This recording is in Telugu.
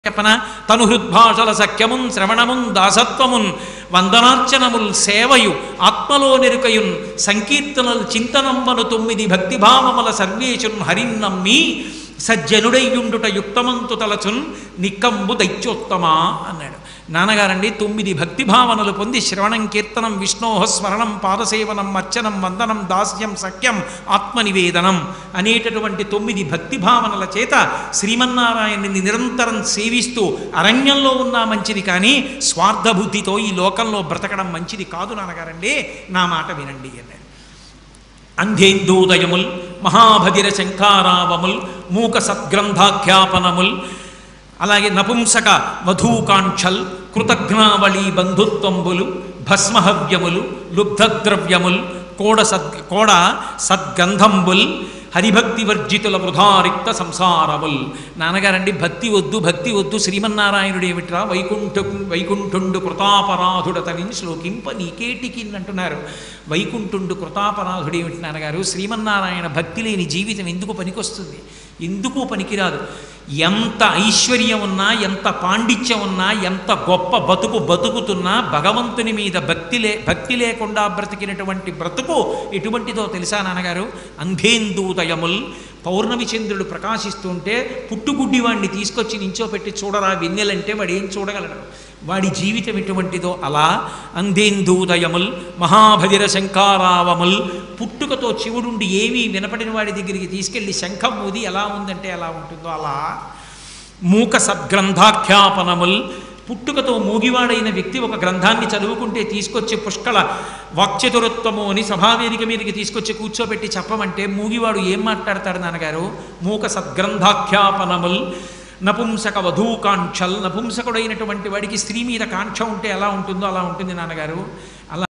చెప్పన తను హృద్భాషల సఖ్యమున్ శ్రవణమున్ దాసత్వమున్ వందనార్చనముల్ సేవయు ఆత్మలో నెరుకయున్ సంకీర్తనల్ చింతనంబను తొమ్మిది భక్తిభావముల సర్వేశున్ హరిన్నమ్మి సజ్జనుడయ్యుండుట యుక్తమంతు తలచున్ నిక్కంబు దైత్యోత్తమా అన్నాడు నాన్నగారండి తొమ్మిది భక్తి భావనలు పొంది శ్రవణం కీర్తనం విష్ణోహ స్మరణం పాదసేవనం అర్చనం వందనం దాస్యం సఖ్యం ఆత్మనివేదనం అనేటటువంటి తొమ్మిది భక్తి భావనల చేత శ్రీమన్నారాయణుని నిరంతరం సేవిస్తూ అరణ్యంలో ఉన్నా మంచిది కానీ స్వార్థబుద్ధితో ఈ లోకంలో బ్రతకడం మంచిది కాదు నాన్నగారండి నా మాట వినండి అన్నాడు అంధేందూదయముల్ మహాభదిర శంఖారావముల్ మూక సద్గ్రంథాఖ్యాపనముల్ అలాగే నపుంసక వధూకాంక్షల్ కృతజ్ఞావళి బంధుత్వంబులు భస్మహవ్యములు లుబ్ధద్రవ్యముల్ కోడ సద్ కోడ సద్గంధంబుల్ హరిభక్తి వర్జితుల వృధారిక్త సంసారముల్ నాన్నగారండి భక్తి వద్దు భక్తి వద్దు శ్రీమన్నారాయణుడు ఏమిట్రా వైకుంఠ వైకుంఠుండు కృతాపరాధుడతని శ్లోకింప నీకేటికి అంటున్నారు వైకుంఠుండు కృతాపరాధుడు ఏమిటి నాన్నగారు శ్రీమన్నారాయణ భక్తి లేని జీవితం ఎందుకు పనికొస్తుంది ఎందుకు పనికిరాదు ఎంత ఐశ్వర్యం ఉన్నా ఎంత పాండిత్యం ఉన్నా ఎంత గొప్ప బతుకు బతుకుతున్నా భగవంతుని మీద భక్తి లే భక్తి లేకుండా బ్రతికినటువంటి బ్రతుకు ఎటువంటిదో తెలుసా నాన్నగారు అంధేందూదయముల్ పౌర్ణమి చంద్రుడు ప్రకాశిస్తుంటే పుట్టుగుడ్డి వాడిని తీసుకొచ్చి నించోపెట్టి చూడరా వెన్నెలంటే వాడు ఏం చూడగలడు వాడి జీవితం ఎటువంటిదో అలా అంధేందూదయముల్ మహాభదిర శంకారావముల్ పుట్టుకతో శివుడుండి ఏమీ వినపడిన వాడి దగ్గరికి తీసుకెళ్ళి శంఖం ఊది ఎలా ఉందంటే ఎలా ఉంటుందో అలా మూక సద్గ్రంథాఖ్యాపనముల్ పుట్టుకతో మూగివాడైన వ్యక్తి ఒక గ్రంథాన్ని చదువుకుంటే తీసుకొచ్చి పుష్కళ వాక్చతురత్వము అని సభావేదిక మీదకి తీసుకొచ్చి కూర్చోబెట్టి చెప్పమంటే మూగివాడు ఏం మాట్లాడతాడు నాన్నగారు మూక సద్గ్రంథాఖ్యాపనముల్ నపుంసక వధూకాంక్షల్ నపుంసకుడైనటువంటి వాడికి స్త్రీ మీద కాంక్ష ఉంటే ఎలా ఉంటుందో అలా ఉంటుంది నాన్నగారు అలా